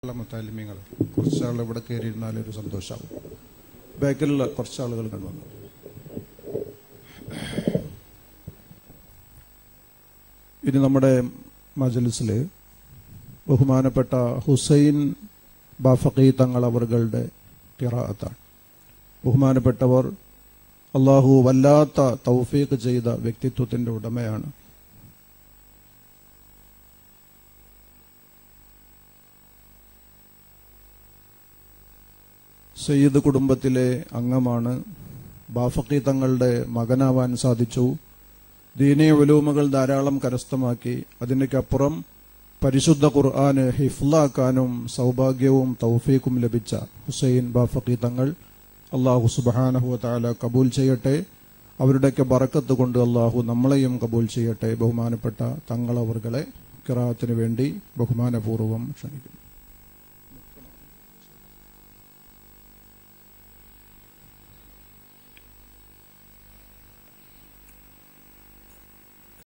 മുത്താലിമ്യങ്ങൾ കുറച്ചാൾ ഇവിടെ കയറിയിരുന്നാൽ ഒരു സന്തോഷമാവും ബാക്കിലുള്ള കുറച്ച് ആളുകൾ കണ്ടുവന്നു ഇനി നമ്മുടെ മജലിസിൽ ബഹുമാനപ്പെട്ട ഹുസൈൻ ബാഫഖി തങ്ങൾ അവറുകളുടെ കിറാത്താണ് ബഹുമാനപ്പെട്ടവർ അള്ളാഹു വല്ലാത്ത തൗഫീഖ് ചെയ്ത വ്യക്തിത്വത്തിന്റെ ഉടമയാണ് സയ്യിദ് കുടുംബത്തിലെ അംഗമാണ് ബാഫക്കി തങ്ങളുടെ മകനാവാൻ സാധിച്ചു ദീനീയ ഉലൂമുകൾ ധാരാളം കരസ്ഥമാക്കി അതിനൊക്കപ്പുറം പരിശുദ്ധ ഖുർആന് ഹിഫ്ലാക്കാനും സൗഭാഗ്യവും തൗഫീഖും ലഭിച്ച ഹുസൈൻ ബാഫക്കി തങ്ങൾ അള്ളാഹു സുബാനഹു താല കബൂൽ ചെയ്യട്ടെ അവരുടെയൊക്കെ ബറക്കത്ത് കൊണ്ട് അള്ളാഹു നമ്മളെയും കബൂൽ ചെയ്യട്ടെ ബഹുമാനപ്പെട്ട തങ്ങളവർകളെ കിറാത്തിന് വേണ്ടി ബഹുമാനപൂർവ്വം ക്ഷണിക്കുന്നു